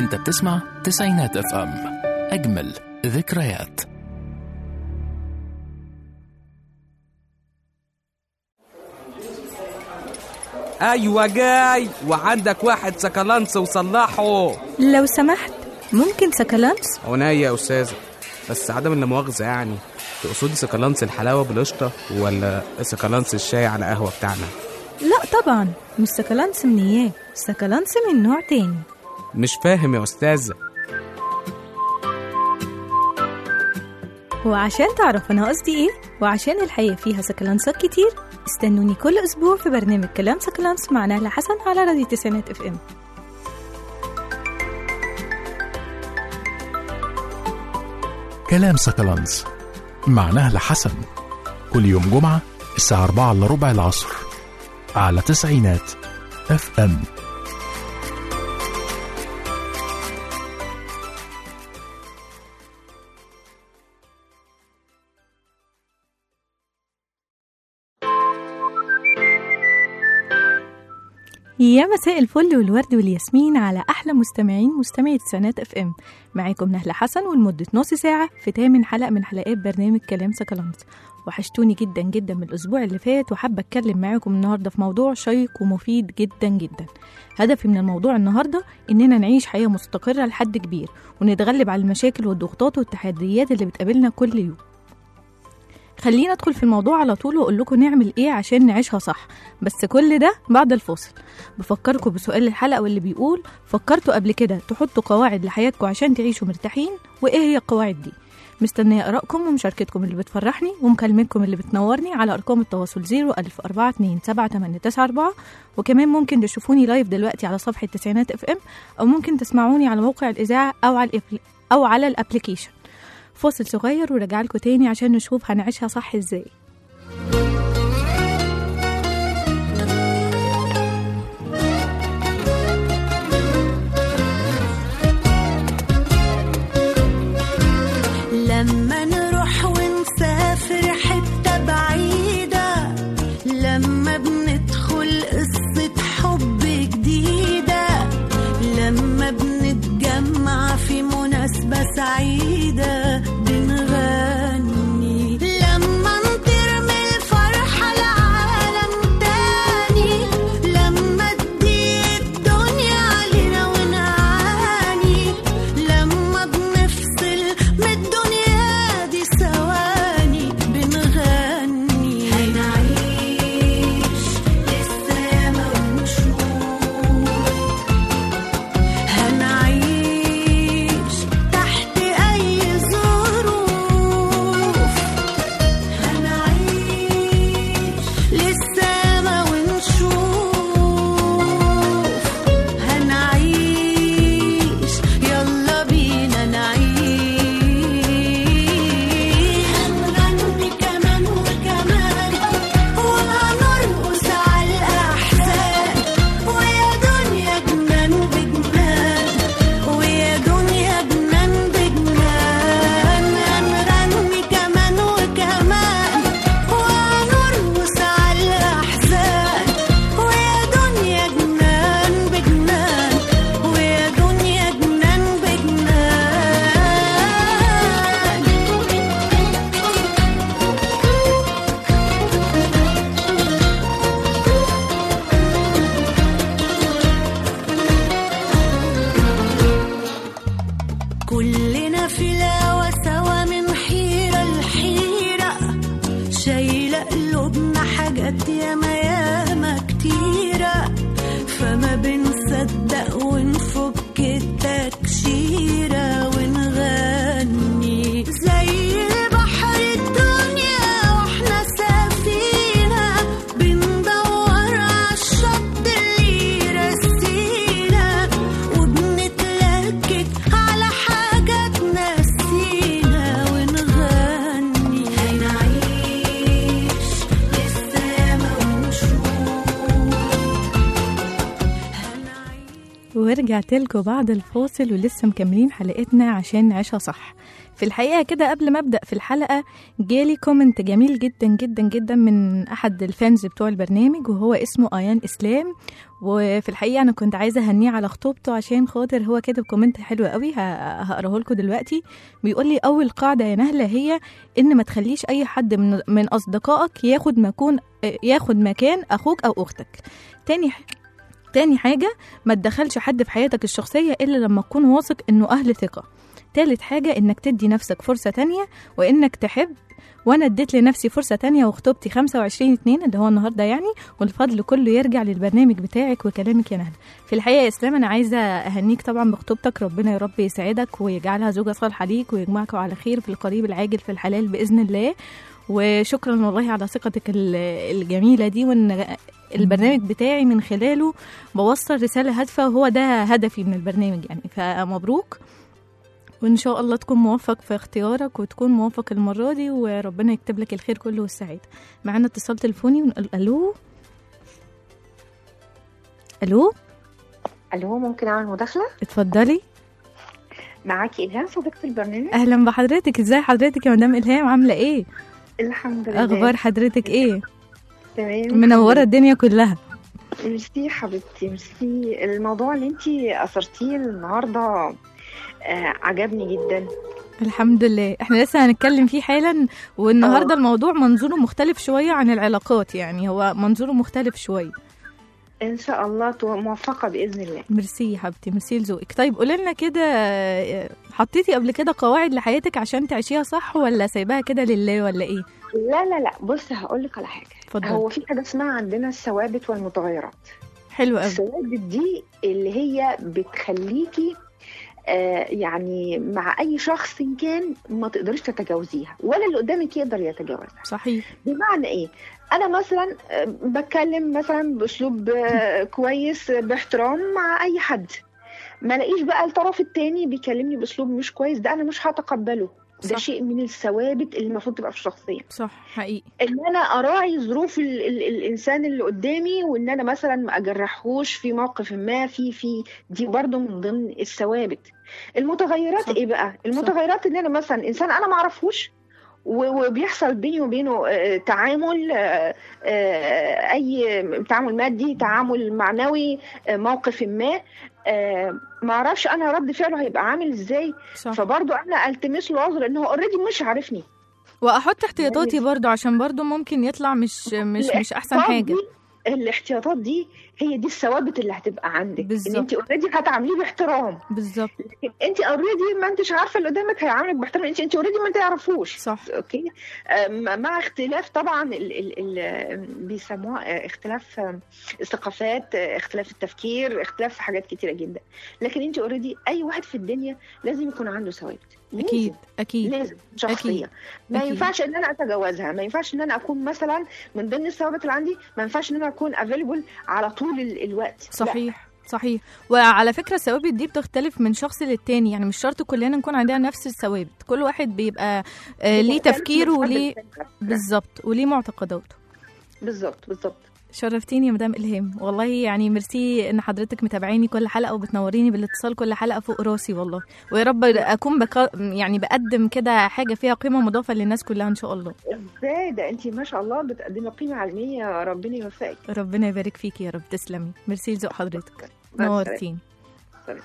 انت بتسمع تسعينات اف ام اجمل ذكريات ايوه جاي وعندك واحد سكالانس وصلحه لو سمحت ممكن سكالانس عناية يا استاذه بس عدم لا مؤاخذه يعني تقصدي سكالانس الحلاوه بالقشطه ولا سكالانس الشاي على قهوه بتاعنا لا طبعا مش سكالانس من اياه سكالانس من نوع تاني مش فاهم يا استاذه وعشان تعرف انا قصدي ايه وعشان الحياة فيها سكالانسات كتير استنوني كل اسبوع في برنامج كلام سكالانس مع نهلة حسن على راديو تسعينات اف ام كلام سكالانس مع نهلة حسن كل يوم جمعة الساعة 4 إلا ربع العصر على تسعينات اف ام يا مساء الفل والورد والياسمين على احلى مستمعين مستمعي تسعينات اف ام معاكم نهلة حسن ولمدة نص ساعة في تامن حلقة من حلقات برنامج كلام سكالانس وحشتوني جدا جدا من الاسبوع اللي فات وحابة اتكلم معاكم النهاردة في موضوع شيق ومفيد جدا جدا هدفي من الموضوع النهاردة اننا نعيش حياة مستقرة لحد كبير ونتغلب على المشاكل والضغوطات والتحديات اللي بتقابلنا كل يوم خلينا ادخل في الموضوع على طول واقول لكم نعمل ايه عشان نعيشها صح بس كل ده بعد الفاصل بفكركم بسؤال الحلقه واللي بيقول فكرتوا قبل كده تحطوا قواعد لحياتكم عشان تعيشوا مرتاحين وايه هي القواعد دي مستنية آرائكم ومشاركتكم اللي بتفرحني ومكالمتكم اللي بتنورني على أرقام التواصل 01000 427 وكمان ممكن تشوفوني لايف دلوقتي على صفحة تسعينات اف ام أو ممكن تسمعوني على موقع الإذاعة أو على الإبل أو على الأبليكيشن فاصل صغير ورجع لكم تاني عشان نشوف هنعيشها صح ازاي لما نروح ونسافر حتة بعيدة لما بندخل قصة حب جديدة لما بنتجمع في مناسبة سعيدة بنغني لما نطير من الفرحة لعالم تاني لما تضيق الدنيا علينا ونعاني لما بنفصل من الدنيا دي ثواني بنغني هنعيش للسما ونشوف هنعيش تحت أي ظروف هنعيش للسما ونشوف هنعيش يلا بينا نعيش هنغني كمان وكمان وهنرقص على الأحزان ويا دنيا جنان بجنان ويا دنيا جنان بجنان هنغني كمان وكمان وهنرقص على الأحزان ويا دنيا جنان بجنان ويا دنيا جنان بجنان كلنا في الهوا سوا من حيرة لحيرة شايلة قلوبنا حاجات ياما ياما كتيرة فما بنصدق ونفك التكشيرة ونغني زي البحر الدنيا واحنا سفينة بندور عالشط اللي يرسينا وبنتلكك على حاجة تنسينا ونغني هنعيش للسما ونشوف ورجعت لكم بعد الفاصل ولسه مكملين حلقتنا عشان نعيشها صح في الحقيقة كده قبل ما أبدأ في الحلقة جالي كومنت جميل جدا جدا جدا من أحد الفانز بتوع البرنامج وهو اسمه آيان إسلام وفي الحقيقة أنا كنت عايزة أهنيه على خطوبته عشان خاطر هو كاتب كومنت حلو قوي ه- هقراه لكم دلوقتي بيقول لي أول قاعدة يا نهلة هي إن ما تخليش أي حد من من أصدقائك ياخد مكان ياخد مكان أخوك أو أختك تاني ح- تاني حاجة ما تدخلش حد في حياتك الشخصية إلا لما تكون واثق إنه أهل ثقة تالت حاجة إنك تدي نفسك فرصة تانية وإنك تحب وأنا اديت لنفسي فرصة تانية وخطوبتي 25 اتنين اللي هو النهاردة يعني والفضل كله يرجع للبرنامج بتاعك وكلامك يا نهلة في الحقيقة يا إسلام أنا عايزة أهنيك طبعا بخطوبتك ربنا يا رب يسعدك ويجعلها زوجة صالحة ليك ويجمعكم على خير في القريب العاجل في الحلال بإذن الله وشكرا والله على ثقتك ال- الجميلة دي وإن البرنامج بتاعي من خلاله بوصل رسالة هادفة وهو ده هدفي من البرنامج يعني فمبروك وإن شاء الله تكون موفق في اختيارك وتكون موفق المرة دي وربنا يكتب لك الخير كله والسعادة معانا اتصال تليفوني ونقول ألو ألو الو ممكن اعمل مداخله اتفضلي معاكي الهام صديقه البرنامج أهلا بحضرتك ازاي حضرتك يا مدام إلهام عاملة ايه الحمد لله أخبار حضرتك ايه تمام منورة الدنيا كلها ميرسي حبيبتي ميرسي الموضوع اللي انت اثرتيه النهارده آه عجبني جدا الحمد لله احنا لسه هنتكلم فيه حالا والنهارده اه. الموضوع منظوره مختلف شويه عن العلاقات يعني هو منظوره مختلف شويه ان شاء الله تو- موفقه باذن الله ميرسي يا حبيبتي ميرسي لذوقك طيب قولي لنا كده آه، حطيتي قبل كده قواعد لحياتك عشان تعيشيها صح ولا سايباها كده لله ولا ايه لا لا لا بص هقول لك على حاجه اتفضلي. هو في حاجه اسمها عندنا الثوابت والمتغيرات حلو قوي الثوابت دي اللي هي بتخليكي آه يعني مع اي شخص إن كان ما تقدريش تتجاوزيها ولا اللي قدامك يقدر يتجاوزها صحيح بمعنى ايه انا مثلا آه، بتكلم مثلا باسلوب آه، كويس آه، باحترام مع اي حد ما الاقيش بقى الطرف التاني بيكلمني باسلوب مش كويس ده انا مش هتقبله ده صح. شيء من الثوابت اللي المفروض تبقى في الشخصيه صح حقيقي ان انا اراعي ظروف ال ال الانسان اللي قدامي وان انا مثلا ما اجرحهوش في موقف ما في في دي برضو من ضمن الثوابت المتغيرات صح. ايه بقى المتغيرات ان انا مثلا انسان انا ما اعرفوش و- وبيحصل بيني وبينه آه، تعامل آه، آه، اي تعامل مادي تعامل معنوي آه، موقف ما آه، ما اعرفش انا رد فعله هيبقى عامل ازاي صح فبرضو انا التمس له عذر ان هو اوريدي مش عارفني واحط احتياطاتي برضو عشان برضو ممكن يطلع مش مش مش احسن الاحتياطات حاجه دي- الاحتياطات دي هي دي الثوابت اللي هتبقى عندك ان بالظبط. انت اوريدي هتعامليه باحترام بالظبط لكن انت اوريدي ما انتش عارفه اللي قدامك هيعاملك باحترام انت انت اوريدي ما تعرفوش صح اوكي أم، مع اختلاف طبعا ال ال ال بيسموها اختلاف أم، الثقافات اختلاف التفكير اختلاف حاجات كتيره جدا لكن انت اوريدي اي واحد في الدنيا لازم يكون عنده ثوابت لازم. اكيد اكيد لازم شخصيه ما أكيد. ينفعش ان انا اتجاوزها ما ينفعش ان انا اكون مثلا من ضمن الثوابت اللي عندي ما ينفعش ان انا اكون افيلبل على طول ال- الوقت لا. صحيح صحيح وعلى فكره الثوابت دي بتختلف من شخص للتاني يعني مش شرط كلنا نكون عندنا نفس الثوابت كل واحد بيبقى آه ليه مختلف تفكيره من فرد وليه للتاني. بالظبط وليه معتقداته بالظبط بالظبط شرفتيني يا مدام الهام والله يعني ميرسي ان حضرتك متابعيني كل حلقه وبتنوريني بالاتصال كل حلقه فوق راسي والله ويا رب اكون بك... يعني بقدم كده حاجه فيها قيمه مضافه للناس كلها ان شاء الله ازاي ده انت ما شاء الله بتقدمي قيمه علميه ربنا يوفقك ربنا يبارك فيكي يا رب تسلمي ميرسي لذوق حضرتك نورتيني سلام.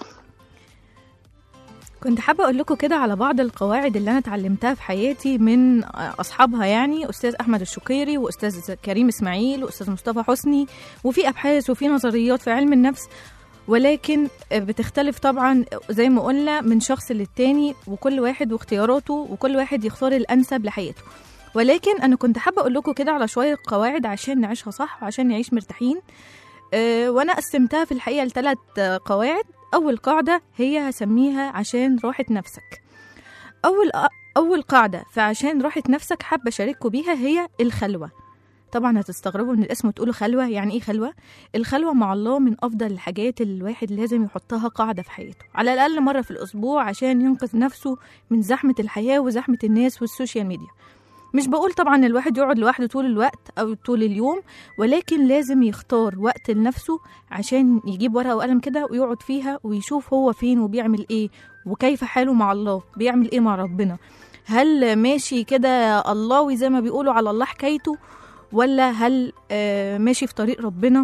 كنت حابة أقول لكم كده على بعض القواعد اللي أنا اتعلمتها في حياتي من أصحابها يعني أستاذ أحمد الشقيري وأستاذ كريم إسماعيل وأستاذ مصطفى حسني وفي أبحاث وفي نظريات في علم النفس ولكن بتختلف طبعا زي ما قلنا من شخص للتاني وكل واحد واختياراته وكل واحد يختار الأنسب لحياته ولكن أنا كنت حابة أقول لكم كده على شوية قواعد عشان نعيشها صح وعشان نعيش مرتاحين أه وأنا قسمتها في الحقيقة لثلاث قواعد أول قاعدة هي هسميها عشان راحة نفسك أول أول قاعدة فعشان راحة نفسك حابة أشارككم بيها هي الخلوة طبعا هتستغربوا من الاسم وتقولوا خلوة يعني ايه خلوة الخلوة مع الله من أفضل الحاجات اللي الواحد لازم يحطها قاعدة في حياته على الأقل مرة في الأسبوع عشان ينقذ نفسه من زحمة الحياة وزحمة الناس والسوشيال ميديا مش بقول طبعا الواحد يقعد لوحده طول الوقت او طول اليوم ولكن لازم يختار وقت لنفسه عشان يجيب ورقه وقلم كده ويقعد فيها ويشوف هو فين وبيعمل ايه وكيف حاله مع الله بيعمل ايه مع ربنا هل ماشي كده الله زي ما بيقولوا على الله حكايته ولا هل آه، ماشي في طريق ربنا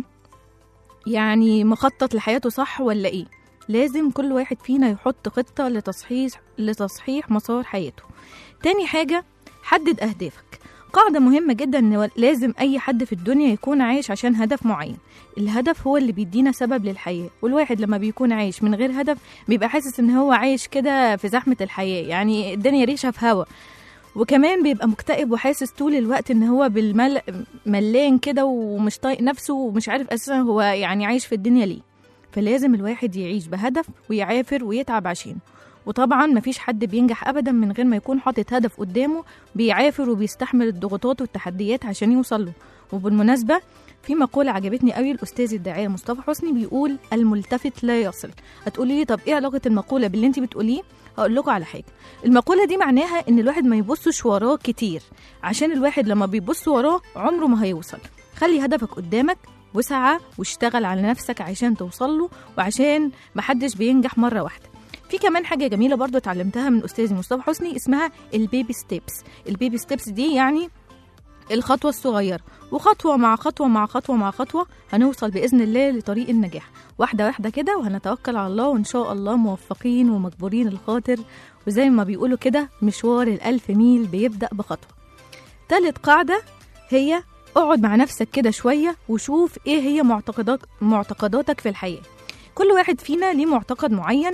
يعني مخطط لحياته صح ولا ايه لازم كل واحد فينا يحط خطة لتصحيح لتصحيح مسار حياته تاني حاجة حدد أهدافك قاعدة مهمة جدا إن لازم أي حد في الدنيا يكون عايش عشان هدف معين الهدف هو اللي بيدينا سبب للحياة والواحد لما بيكون عايش من غير هدف بيبقى حاسس إن هو عايش كده في زحمة الحياة يعني الدنيا ريشة في هوا وكمان بيبقى مكتئب وحاسس طول الوقت ان هو بالمل ملان كده ومش طايق نفسه ومش عارف اساسا هو يعني عايش في الدنيا ليه فلازم الواحد يعيش بهدف ويعافر ويتعب عشانه وطبعا مفيش حد بينجح ابدا من غير ما يكون حاطط هدف قدامه بيعافر وبيستحمل الضغوطات والتحديات عشان يوصل له وبالمناسبه في مقولة عجبتني قوي الأستاذ الداعية مصطفى حسني بيقول الملتفت لا يصل هتقولي لي طب إيه علاقة المقولة باللي أنت بتقوليه هقول لكم على حاجة المقولة دي معناها إن الواحد ما يبصش وراه كتير عشان الواحد لما بيبص وراه عمره ما هيوصل خلي هدفك قدامك وسعى واشتغل على نفسك عشان توصل له وعشان محدش بينجح مرة واحدة في كمان حاجة جميلة برضو اتعلمتها من أستاذي مصطفى حسني اسمها البيبي ستيبس البيبي ستيبس دي يعني الخطوة الصغيرة وخطوة مع خطوة مع خطوة مع خطوة هنوصل بإذن الله لطريق النجاح واحدة واحدة كده وهنتوكل على الله وإن شاء الله موفقين ومجبورين الخاطر وزي ما بيقولوا كده مشوار الألف ميل بيبدأ بخطوة تالت قاعدة هي اقعد مع نفسك كده شوية وشوف ايه هي معتقدات معتقداتك في الحياة كل واحد فينا ليه معتقد معين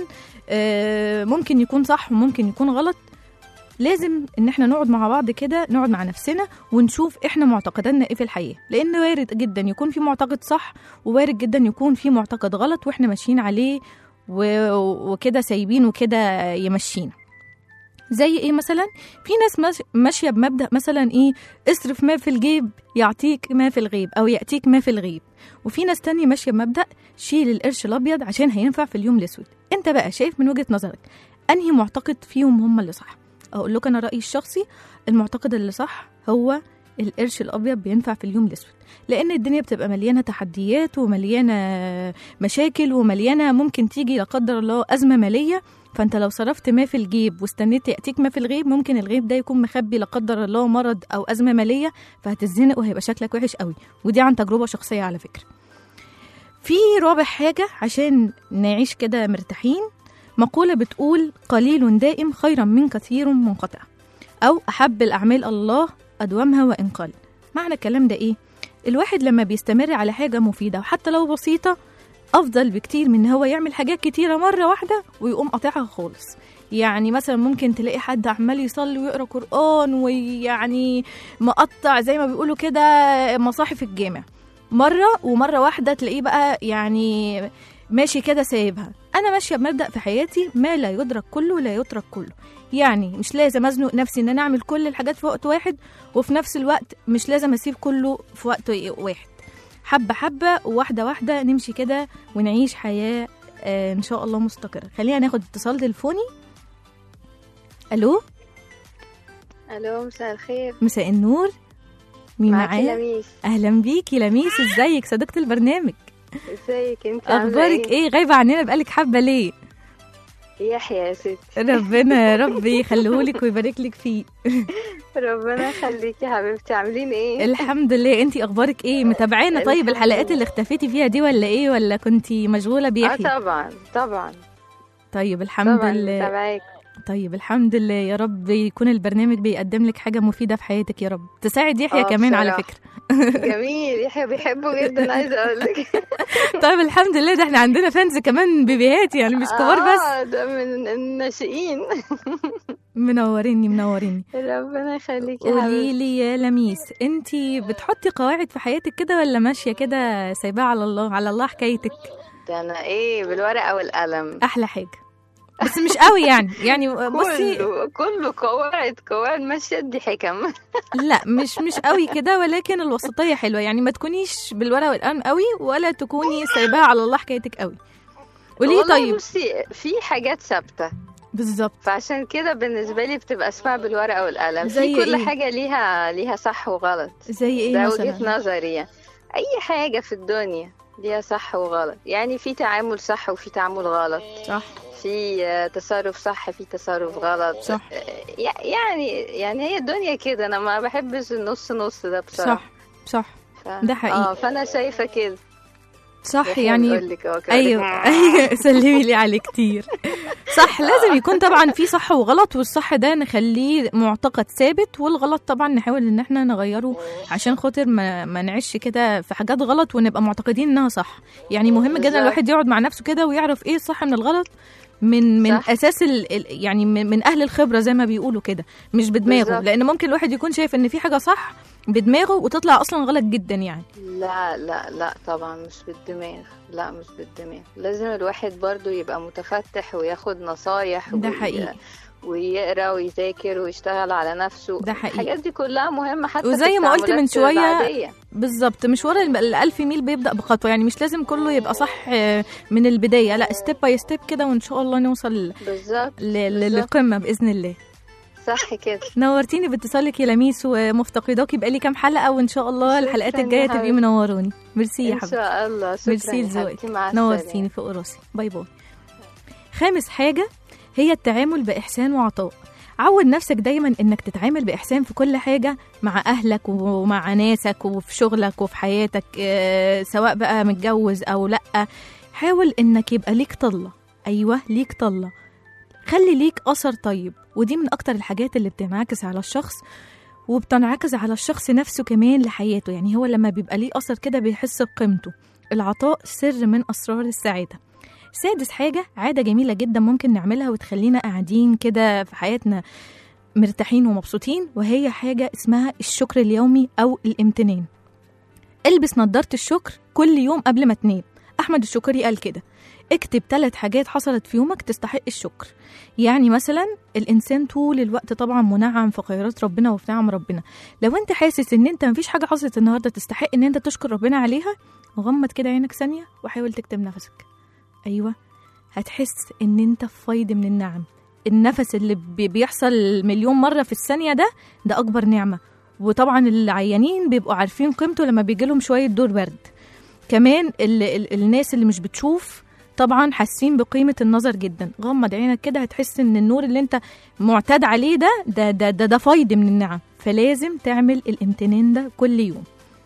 آه، ممكن يكون صح وممكن يكون غلط لازم ان احنا نقعد مع بعض كده نقعد مع نفسنا ونشوف احنا معتقداتنا ايه في الحياه لان وارد جدا يكون في معتقد صح ووارد جدا يكون في معتقد غلط واحنا ماشيين عليه و- وكده سايبين وكده يمشينا زي ايه مثلا في ناس ماش- ماشيه بمبدا مثلا ايه اصرف ما في الجيب يعطيك ما في الغيب او ياتيك ما في الغيب وفي ناس تانية ماشيه بمبدا شيل القرش الابيض عشان هينفع في اليوم الاسود انت بقى شايف من وجهه نظرك انهي معتقد فيهم هم اللي صح اقول لك انا رايي الشخصي المعتقد اللي صح هو القرش الابيض بينفع في اليوم الاسود لان الدنيا بتبقى مليانه تحديات ومليانه مشاكل ومليانه ممكن تيجي لا قدر الله ازمه ماليه فانت لو صرفت ما في الجيب واستنيت ياتيك ما في الغيب ممكن الغيب ده يكون مخبي لا قدر الله مرض او ازمه ماليه فهتتزنق وهيبقى شكلك وحش قوي ودي عن تجربه شخصيه على فكره في رابع حاجه عشان نعيش كده مرتاحين مقولة بتقول قليل دائم خيرا من كثير منقطع أو أحب الأعمال الله أدومها وإن قل معنى الكلام ده إيه؟ الواحد لما بيستمر على حاجة مفيدة وحتى لو بسيطة أفضل بكتير من إن هو يعمل حاجات كتيرة مرة واحدة ويقوم قاطعها خالص يعني مثلا ممكن تلاقي حد عمال يصلي ويقرا قرآن ويعني مقطع زي ما بيقولوا كده مصاحف الجامع مرة ومرة واحدة تلاقيه بقى يعني ماشي كده سايبها انا ماشيه بمبدا في حياتي ما لا يدرك كله لا يترك كله يعني مش لازم ازنق نفسي ان انا اعمل كل الحاجات في وقت واحد وفي نفس الوقت مش لازم اسيب كله في وقت واحد حبه حبه وواحده واحده نمشي كده ونعيش حياه آه ان شاء الله مستقره خلينا ناخد اتصال تليفوني الو الو مساء الخير مساء النور مين معاكي معايا لميس اهلا بيكي لميس ازيك صديقه البرنامج ازيك انت عاملة اخبارك ايه غايبه عننا بقالك حبه ليه يحيى يا ست ربنا يا رب يخليهولك ويبارك لك فيه ربنا يخليكي يا حبيبتي عاملين ايه الحمد لله انتي اخبارك ايه متابعانا طيب الحمد الحلقات لله. اللي اختفيتي فيها دي ولا ايه ولا كنتي مشغوله اه بيحيى طبعا طبعا طيب الحمد طبعا لله متابعاك طيب الحمد لله يا رب يكون البرنامج بيقدم لك حاجه مفيده في حياتك يا رب تساعد يحيى اه كمان على بصراحة. فكره جميل يحيى بيحبه جدا عايزه اقول لك طيب الحمد لله ده احنا عندنا فانز كمان بيبيهات يعني مش كبار بس اه ده من الناشئين منوريني منوريني ربنا يخليكي يا قولي حبيبتي لي يا لميس انتي بتحطي قواعد في حياتك كده ولا ماشيه كده سايباها على الله على الله حكايتك ده انا ايه بالورقه والقلم احلى حاجه بس مش قوي يعني يعني بصي كله كله قواعد قواعد ماشيه دي حكم لا مش مش قوي كده ولكن الوسطيه حلوه يعني ما تكونيش بالورقه والقلم قوي ولا تكوني سايباها على الله حكايتك قوي قولي لي والله طيب بصي في حاجات ثابته بالظبط فعشان كده بالنسبه لي بتبقى اسمها بالورقه والقلم زي في كل إيه؟ حاجه ليها ليها صح وغلط زي ايه ده مثلا وجهه نظري يعني. اي حاجه في الدنيا ليها صح وغلط يعني في تعامل صح وفي تعامل غلط صح في آه، تصرف صح في تصرف غلط صح. آه، يع- يعني يعني هي الدنيا كده انا ما بحبش النص نص ده بصراحه صح صح ف... ده حقيقي. اه فانا شايفه كده صح إحنا يعني بنقول لك أهو كده. ايوه ايوه سلمي لي عليه كتير صح لازم يكون طبعا في صح وغلط والصح ده نخليه معتقد ثابت والغلط طبعا نحاول ان احنا نغيره عشان خاطر ما, ما نعيش كده في حاجات غلط ونبقى معتقدين انها صح يعني مهم جدا بالظبط. الواحد يقعد مع نفسه كده ويعرف ايه الصح من الغلط من من صح. اساس ال ال- يعني من, من اهل الخبره زي ما بيقولوا كده مش بدماغه بالظبط. لان ممكن الواحد يكون شايف ان في حاجه صح بدماغه وتطلع اصلا غلط جدا يعني لا لا لا طبعا مش بالدماغ لا مش بالدماغ لازم الواحد برضو يبقى متفتح وياخد نصايح ده وي- حقيقي. ويقرا ويذاكر ويشتغل على نفسه ده حقيقي. الحاجات دي كلها مهمة حتى في وزي ما قلت من التعاملات شوية، العادية. بالظبط مشوار ال- الألف ميل بيبدأ بخطوة يعني مش لازم كله يبقى صح آه، من البداية لا ستيب باي ستيب كده وإن شاء الله نوصل بالظبط ل- ل- بالظبط. للقمة بإذن الله صح كده نورتيني باتصالك يا لميس ومفتقداكي بقالي كام حلقة وإن شاء الله شكراً الحلقات يا الجاية تبقي حبيبتي. منوروني ميرسي يا ان حبيبتي شاء الله شكرا ميرسي يا لذوقك حبيبتي مع السلامة نورتيني فوق راسي باي باي خامس حاجة هي التعامل بإحسان وعطاء عود نفسك دايما انك تتعامل بإحسان في كل حاجة مع أهلك ومع ناسك وفي شغلك وفي حياتك آه، سواء بقى متجوز أو لأ حاول انك يبقى ليك طلة أيوة ليك طلة خلي ليك أثر طيب ودي من أكتر الحاجات اللي بتنعكس على الشخص وبتنعكس على الشخص نفسه كمان لحياته يعني هو لما بيبقى ليه أثر كده بيحس بقيمته العطاء سر من أسرار السعادة سادس حاجة عادة جميلة جدا ممكن نعملها وتخلينا قاعدين كده في حياتنا مرتاحين ومبسوطين وهي حاجة اسمها الشكر اليومي أو الامتنان البس نظارة الشكر كل يوم قبل ما تنام أحمد الشكري قال كده اكتب ثلاث حاجات حصلت في يومك تستحق الشكر يعني مثلا الانسان طول الوقت طبعا منعم في خيرات ربنا وفي نعم ربنا لو انت حاسس ان انت مفيش حاجه حصلت النهارده تستحق ان انت تشكر ربنا عليها غمض كده عينك ثانيه وحاول تكتم نفسك ايوه هتحس ان انت في فيض من النعم النفس اللي بي- بيحصل مليون مره في الثانيه ده ده اكبر نعمه وطبعا العيانين بيبقوا عارفين قيمته لما بيجي لهم شويه دور برد كمان ال ال الناس اللي مش بتشوف طبعا حاسين بقيمه النظر جدا غمض عينك كده هتحس ان النور اللي انت معتاد عليه ده ده ده ده, ده فيض من النعم فلازم تعمل الامتنان ده كل يوم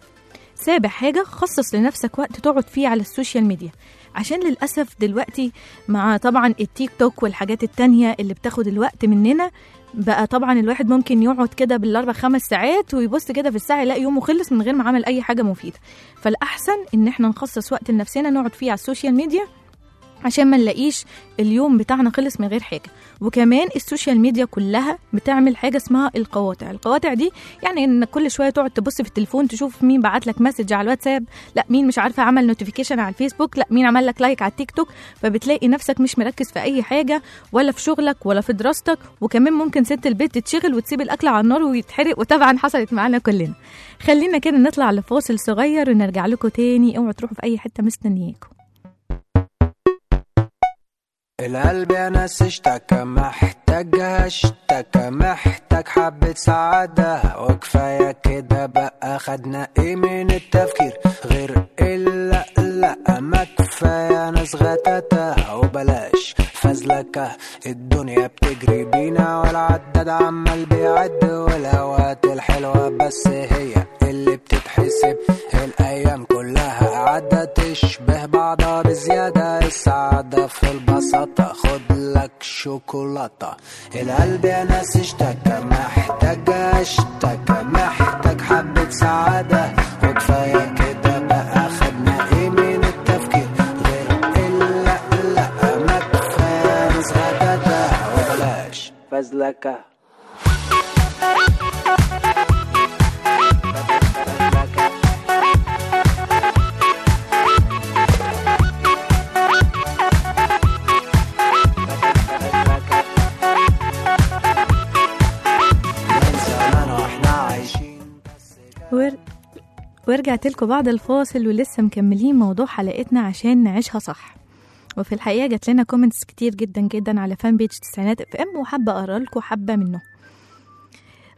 سابع حاجة خصص لنفسك وقت تقعد فيه على السوشيال ميديا عشان للأسف دلوقتي مع طبعا التيك توك والحاجات التانية اللي بتاخد الوقت مننا بقى طبعا الواحد ممكن يقعد كده بالاربع خمس ساعات ويبص كده في الساعه يلاقي يومه خلص من غير ما عمل اي حاجه مفيده فالاحسن ان احنا نخصص وقت لنفسنا نقعد فيه على السوشيال ميديا عشان ما نلاقيش اليوم بتاعنا خلص من غير حاجه وكمان السوشيال ميديا كلها بتعمل حاجه اسمها القواطع القواطع دي يعني ان كل شويه تقعد تبص في التليفون تشوف مين بعت لك مسج على الواتساب لا مين مش عارفه عمل نوتيفيكيشن على الفيسبوك لا مين عمل لك لايك على التيك توك فبتلاقي نفسك مش مركز في اي حاجه ولا في شغلك ولا في دراستك وكمان ممكن ست البيت تتشغل وتسيب الاكل على النار ويتحرق وطبعا حصلت معانا كلنا خلينا كده نطلع لفاصل صغير ونرجع لكم تاني اوعوا تروحوا في اي حته مستنياكم القلب يا ناس اشتكى محتاج اشتكى محتاج حبة سعادة وكفاية كده بقى خدنا ايه من التفكير غير الا لا ما كفاية ناس غتاتة وبلاش فزلكة الدنيا بتجري بينا والعداد عمال بيعد والاوقات الحلوة بس هي اللي بتتحسب الايام كلها قاعدة تشبه بعضها بزيادة السعادة في البساطة خد لك شوكولاتة القلب يا ناس اشتكى محتاج اشتكى محتاج حبة سعادة وكفاية كده بقى خدنا ايه من التفكير غير الا لا ما كفاية ناس غداتة وبلاش فزلكة من زمان واحنا عايشين ور... ورجعت لكم بعد الفاصل ولسه مكملين موضوع حلقتنا عشان نعيشها صح وفي الحقيقه جات لنا كومنتس كتير جدا جدا على فان بيج تسعينات اف ام وحابه اقرا لكم حبه منه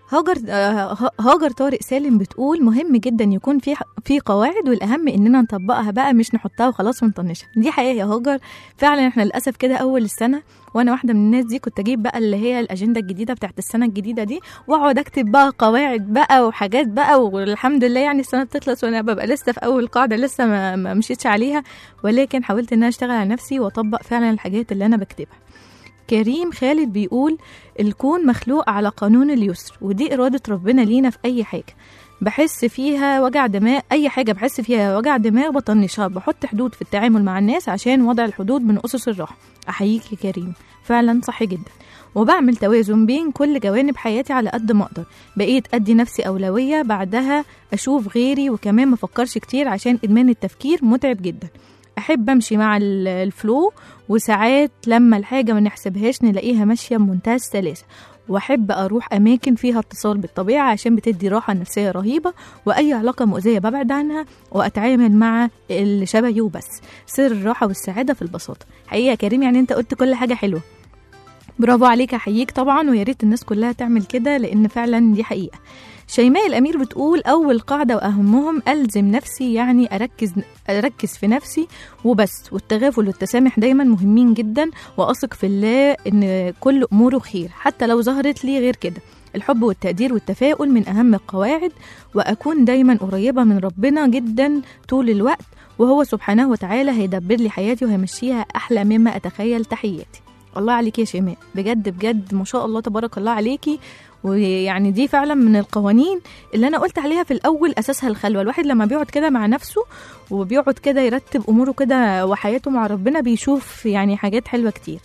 هاجر آه، هاجر طارق سالم بتقول مهم جدا يكون في في قواعد والاهم اننا نطبقها بقى مش نحطها وخلاص ونطنشها دي حقيقه يا هاجر فعلا احنا للاسف كده اول السنه وانا واحده من الناس دي كنت اجيب بقى اللي هي الاجنده الجديده بتاعت السنه الجديده دي واقعد اكتب بقى قواعد بقى وحاجات بقى والحمد لله يعني السنه بتخلص وانا ببقى لسه في اول قاعده لسه ما, ما مشيتش عليها ولكن حاولت ان انا اشتغل على نفسي واطبق فعلا الحاجات اللي انا بكتبها كريم خالد بيقول الكون مخلوق على قانون اليسر ودي إرادة ربنا لينا في أي حاجة بحس فيها وجع دماغ أي حاجة بحس فيها وجع دماغ بطنشها بحط حدود في التعامل مع الناس عشان وضع الحدود من أسس الراحة أحييك يا كريم فعلا صح جدا وبعمل توازن بين كل جوانب حياتي على قد ما أقدر بقيت أدي نفسي أولوية بعدها أشوف غيري وكمان مفكرش كتير عشان إدمان التفكير متعب جدا أحب أمشي مع ال- الفلو وساعات لما الحاجة ما نحسبهاش نلاقيها ماشية بمنتهى السلاسة واحب اروح اماكن فيها اتصال بالطبيعه عشان بتدي راحه نفسيه رهيبه واي علاقه مؤذيه ببعد عنها واتعامل مع اللي شبهي وبس سر الراحه والسعاده في البساطه حقيقه يا كريم يعني انت قلت كل حاجه حلوه برافو عليك احييك طبعا ويا ريت الناس كلها تعمل كده لان فعلا دي حقيقه شيماء الامير بتقول اول قاعده واهمهم الزم نفسي يعني اركز اركز في نفسي وبس والتغافل والتسامح دايما مهمين جدا واثق في الله ان كل اموره خير حتى لو ظهرت لي غير كده الحب والتقدير والتفاؤل من اهم القواعد واكون دايما قريبه من ربنا جدا طول الوقت وهو سبحانه وتعالى هيدبر لي حياتي وهيمشيها احلى مما اتخيل تحياتي الله عليك يا شيماء بجد بجد ما شاء الله تبارك الله عليكي ويعني دي فعلا من القوانين اللي انا قلت عليها في الاول اساسها الخلوه الواحد لما بيقعد كده مع نفسه وبيقعد كده يرتب اموره كده وحياته مع ربنا بيشوف يعني حاجات حلوه كتير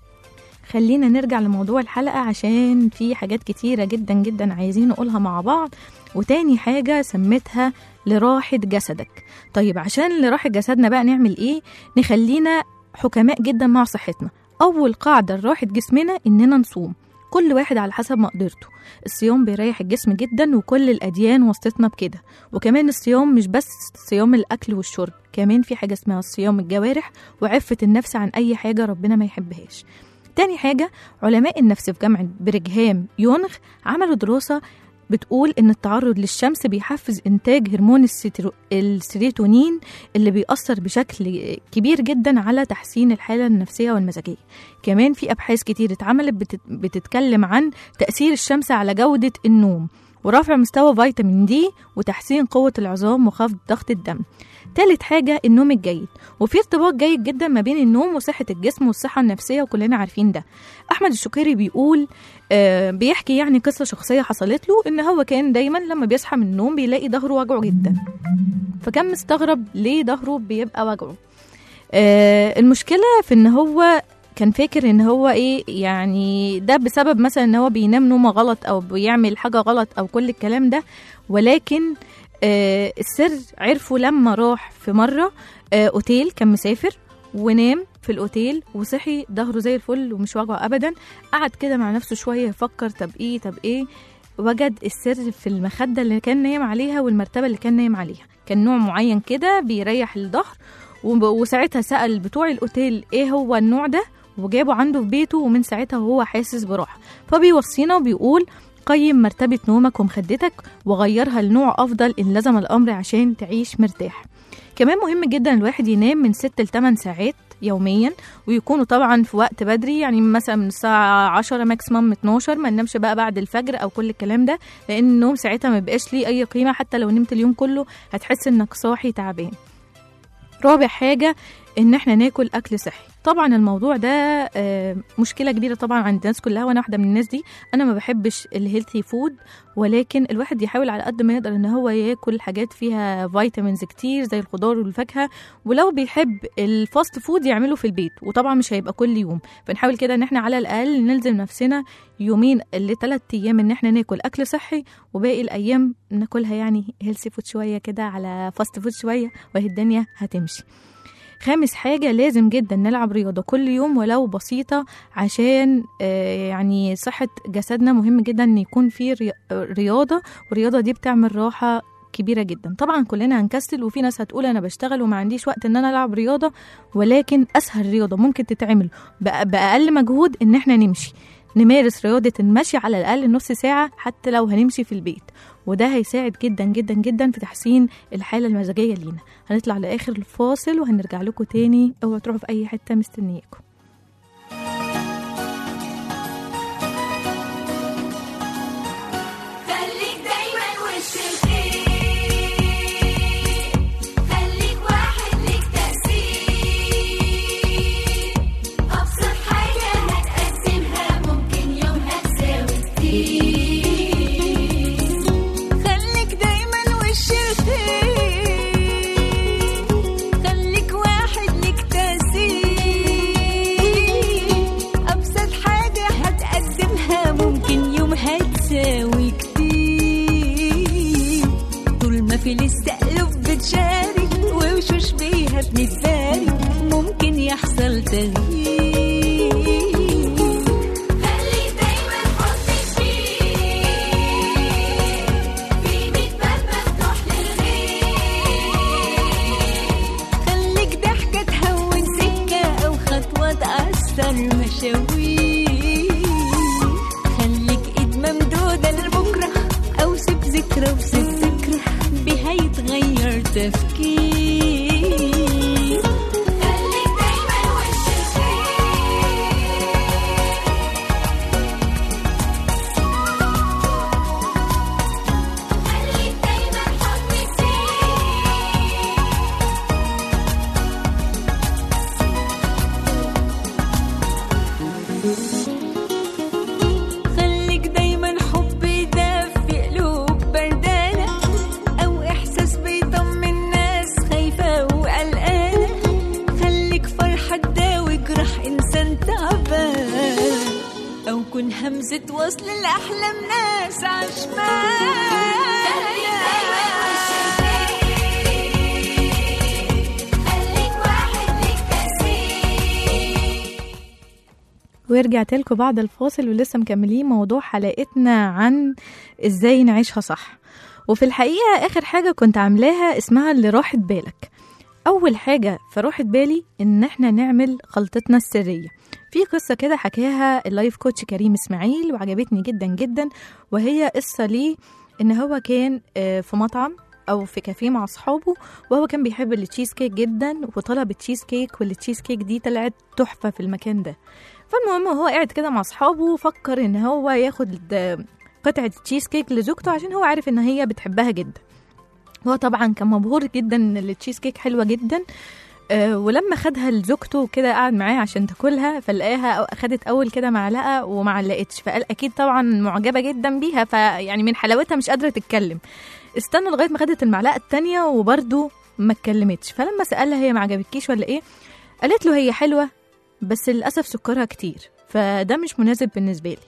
خلينا نرجع لموضوع الحلقه عشان في حاجات كتيره جدا جدا عايزين نقولها مع بعض وتاني حاجه سميتها لراحه جسدك طيب عشان لراحه جسدنا بقى نعمل ايه نخلينا حكماء جدا مع صحتنا اول قاعده لراحه جسمنا اننا نصوم كل واحد على حسب مقدرته الصيام بيريح الجسم جدا وكل الأديان وصلتنا بكده وكمان الصيام مش بس صيام الأكل والشرب كمان في حاجة اسمها صيام الجوارح وعفة النفس عن أي حاجة ربنا ما يحبهاش تاني حاجة علماء النفس في جامعة برجهام يونغ عملوا دراسة بتقول إن التعرض للشمس بيحفز إنتاج هرمون السترو- السيروتونين اللي بيأثر بشكل كبير جدا على تحسين الحالة النفسية والمزاجية كمان في أبحاث كتير اتعملت بتت- بتتكلم عن تأثير الشمس على جودة النوم ورفع مستوى فيتامين دي وتحسين قوة العظام وخفض ضغط الدم تالت حاجة النوم الجيد وفي ارتباط جيد جدا ما بين النوم وصحة الجسم والصحة النفسية وكلنا عارفين ده أحمد الشقيري بيقول آه بيحكي يعني قصة شخصية حصلت له إن هو كان دايما لما بيصحى من النوم بيلاقي ظهره وجعه جدا فكان مستغرب ليه ظهره بيبقى وجعه آه المشكلة في إن هو كان فاكر ان هو ايه يعني ده بسبب مثلا ان هو بينام نومه غلط او بيعمل حاجه غلط او كل الكلام ده ولكن آه السر عرفه لما راح في مره آه اوتيل كان مسافر ونام في الاوتيل وصحي ظهره زي الفل ومش وجعه ابدا قعد كده مع نفسه شويه يفكر طب ايه طب ايه وجد السر في المخده اللي كان نايم عليها والمرتبه اللي كان نايم عليها كان نوع معين كده بيريح الظهر وب- وساعتها سأل بتوع الأوتيل إيه هو النوع ده وجابه عنده في بيته ومن ساعتها وهو حاسس براحة فبيوصينا وبيقول قيم مرتبة نومك ومخدتك وغيرها لنوع أفضل إن لزم الأمر عشان تعيش مرتاح كمان مهم جدا الواحد ينام من 6 ل 8 ساعات يوميا ويكونوا طبعا في وقت بدري يعني مثلا من الساعة 10 ماكسيمم 12 ما ننامش بقى بعد الفجر او كل الكلام ده لان النوم ساعتها ما بيبقاش ليه اي قيمة حتى لو نمت اليوم كله هتحس انك صاحي تعبان رابع حاجة ان احنا ناكل اكل صحي طبعا الموضوع ده آه، مشكله كبيره طبعا عند الناس كلها وانا واحده من الناس دي انا ما بحبش الهيلثي فود ولكن الواحد يحاول على قد ما يقدر ان هو ياكل حاجات فيها فيتامينز كتير زي الخضار والفاكهه ولو بيحب الفاست فود يعمله في البيت وطبعا مش هيبقى كل يوم فنحاول كده ان احنا على الاقل نلزم نفسنا يومين لثلاث ايام ان احنا ناكل اكل صحي وباقي الايام ناكلها يعني هيلثي فود شويه كده على فاست فود شويه وهي الدنيا هتمشي خامس حاجة لازم جدا نلعب رياضة كل يوم ولو بسيطة عشان آه، يعني صحة جسدنا مهم جدا ان يكون في ري- رياضة والرياضة دي بتعمل راحة كبيرة جدا طبعا كلنا هنكسل وفي ناس هتقول انا بشتغل وما عنديش وقت ان انا العب رياضة ولكن اسهل رياضة ممكن تتعمل بأ- بأقل مجهود ان احنا نمشي نمارس رياضة المشي على الأقل نص ساعة حتى لو هنمشي في البيت وده هيساعد جدا جدا جدا في تحسين الحالة المزاجية لينا هنطلع لآخر الفاصل وهنرجع لكم تاني اوعوا تروحوا في أي حتة مستنياكم خليك دايما وش الخير خليك واحد ليك تأثير أبسط حاجة هتقدمها ممكن يومها تساوي كتير خليك دايما وش الخير خليك واحد ليك تأثير أبسط حاجة هتقدمها ممكن يومها تساوي كتير طول ما في لسه قلوب بتشارك ووشوش بيها بنتبارك ممكن يحصل تغيير خليك دايما حطك فيه في ميت باب مفتوح للغير خليك ضحكة تهون سكة أو خطوة تأثر مشاوير خليك إيد ممدودة لبكرة أو سيب ذكرى وسيب ذكرى بها يتغير تفكير خليك دايما وش الخير خليك دايما حضنك فيه خليك دايما حب يدفي قلوب بردانة أو إحساس بيطمن ناس خايفة وقلقانة خليك فرحة تداوي جرح إنسان تعبان أو كن همزة وصل لأحلام ناس عشمانة خليك واحد ليك تأثير ورجعت لكم بعد الفاصل ولسه مكملين موضوع حلقتنا عن ازاي نعيشها صح وفي الحقيقة آخر حاجة كنت عاملاها اسمها اللي راحت بالك أول حاجة في راحت بالي إن إحنا نعمل خلطتنا السرية في قصة كده حكاها اللايف كوتش كريم إسماعيل وعجبتني جدا جدا وهي قصة ليه إن هو كان آه، في مطعم أو في كافيه مع أصحابه وهو كان بيحب التشيز كيك جدا وطلب التشيز كيك والتشيز كيك دي طلعت تحفة في المكان ده فالمهم هو قاعد كده مع اصحابه فكر ان هو ياخد د- قطعة تشيز كيك لزوجته عشان هو عارف ان هي بتحبها جدا هو طبعا كان مبهور جدا ان التشيز كيك حلوة جدا آه، ولما خدها لزوجته كده قعد معاها عشان تاكلها فلقاها أو- اخدت اول كده معلقه وما علقتش فقال اكيد طبعا معجبه جدا بيها فيعني من حلاوتها مش قادره تتكلم استنى لغايه ما خدت المعلقه التانية وبرده ما اتكلمتش فلما سالها هي ما عجبتكيش ولا ايه قالت له هي حلوه بس للأسف سكرها كتير فده مش مناسب بالنسبة لي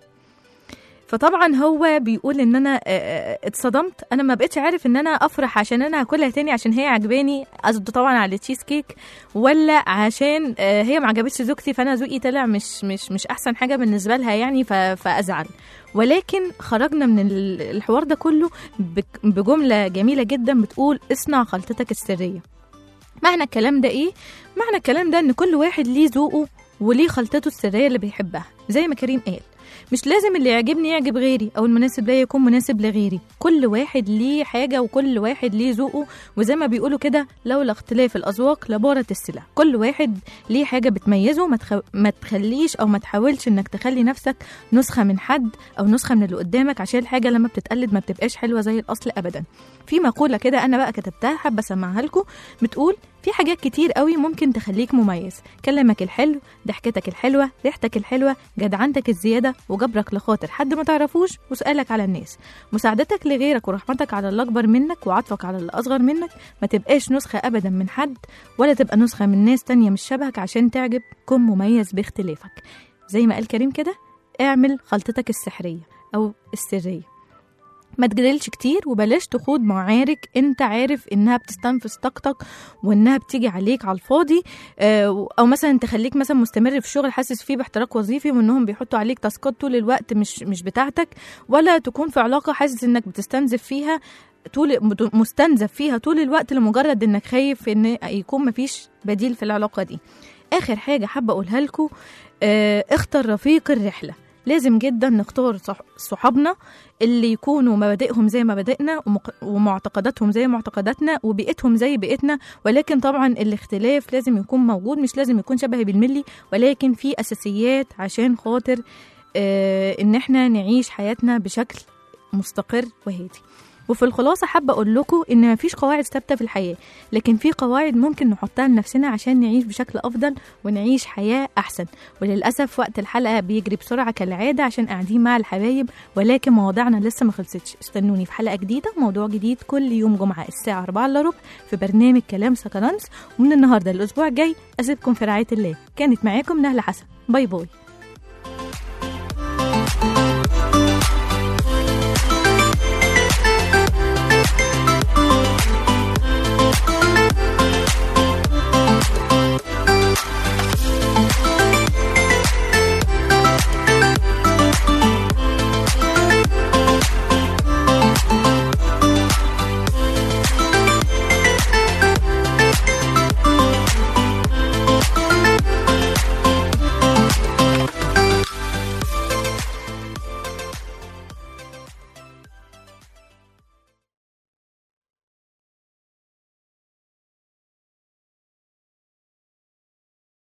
فطبعا هو بيقول ان انا آه، آه، اتصدمت انا ما بقتش عارف ان انا افرح عشان انا هاكلها تاني عشان هي عجباني قصده طبعا على التشيز كيك ولا عشان آه، هي ما عجبتش زوجتي فانا ذوقي طلع مش مش مش احسن حاجه بالنسبه لها يعني ف- فازعل ولكن خرجنا من ال- الحوار ده كله بك- بجمله جميله جدا بتقول اصنع خلطتك السريه معنى الكلام ده ايه معنى الكلام ده ان كل واحد ليه ذوقه وليه خلطته السريه اللي بيحبها زي ما كريم قال مش لازم اللي يعجبني يعجب غيري او المناسب ليا يكون مناسب لغيري كل واحد ليه حاجه وكل واحد ليه ذوقه وزي ما بيقولوا كده لولا اختلاف الاذواق لبارت السلع كل واحد ليه حاجه بتميزه ما, تخ... ما تخليش او ما تحاولش انك تخلي نفسك نسخه من حد او نسخه من اللي قدامك عشان الحاجه لما بتتقلد ما بتبقاش حلوه زي الاصل ابدا في مقوله كده انا بقى كتبتها حابه اسمعها لكم بتقول في حاجات كتير قوي ممكن تخليك مميز كلامك الحلو ضحكتك الحلوة ريحتك الحلوة جدعنتك الزيادة وجبرك لخاطر حد ما تعرفوش وسؤالك على الناس مساعدتك لغيرك ورحمتك على اللي أكبر منك وعطفك على اللي أصغر منك ما تبقاش نسخة أبدا من حد ولا تبقى نسخة من ناس تانية مش شبهك عشان تعجب كن مميز باختلافك زي ما قال كريم كده اعمل خلطتك السحرية أو السرية ما تجادلش كتير وبلاش تخوض معارك انت عارف انها بتستنفذ طاقتك وانها بتيجي عليك على الفاضي آه، او مثلا تخليك مثلا مستمر في شغل حاسس فيه باحتراق وظيفي وانهم بيحطوا عليك تاسكات طول الوقت مش مش بتاعتك ولا تكون في علاقه حاسس انك بتستنزف فيها طول مستنزف فيها طول الوقت لمجرد انك خايف ان يكون مفيش بديل في العلاقه دي اخر حاجه حابه اقولها لكم آه، اختر رفيق الرحله لازم جدا نختار صح- صحابنا اللي يكونوا مبادئهم زي مبادئنا ومق- ومعتقداتهم زي معتقداتنا وبيئتهم زي بيئتنا ولكن طبعا الاختلاف لازم يكون موجود مش لازم يكون شبه بالملي ولكن في اساسيات عشان خاطر آه ان احنا نعيش حياتنا بشكل مستقر وهادي وفي الخلاصة حابة أقول لكم إن مفيش قواعد ثابتة في الحياة لكن في قواعد ممكن نحطها لنفسنا عشان نعيش بشكل أفضل ونعيش حياة أحسن وللأسف وقت الحلقة بيجري بسرعة كالعادة عشان قاعدين مع الحبايب ولكن مواضيعنا لسه ما خلصتش استنوني في حلقة جديدة موضوع جديد كل يوم جمعة الساعة 4 إلا ربع في برنامج كلام سكرانس ومن النهاردة للأسبوع الجاي أسيبكم في رعاية الله كانت معاكم نهلة حسن باي باي